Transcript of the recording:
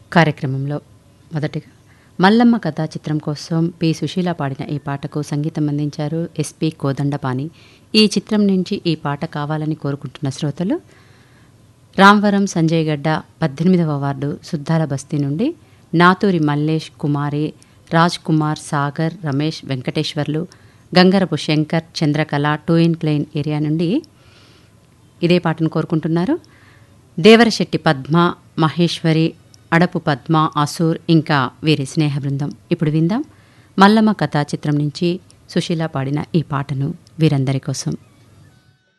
కార్యక్రమంలో మొదటిగా మల్లమ్మ కథా చిత్రం కోసం పి సుశీల పాడిన ఈ పాటకు సంగీతం అందించారు ఎస్పి కోదండపాణి ఈ చిత్రం నుంచి ఈ పాట కావాలని కోరుకుంటున్న శ్రోతలు రాంవరం సంజయ్ గడ్డ పద్దెనిమిదవ వార్డు సుద్దాల బస్తీ నుండి Nathuri Mallesh Kumari Raj Kumar Sagar Ramesh Venkateswarlu Gangarapu Shankar Chandrakala two in plain area నుండి ఇదే పాటను కోరుకుంటున్నారు దేవరశెట్టి పద్మ మహేశ్వరి అడపు పద్మ అసూర్ ఇంకా వీరి స్నేహ బృందం ఇప్పుడు విందాం మల్లమ్మ కథా చిత్రం నుంచి సుశీల పాడిన ఈ పాటను వీరందరి కోసం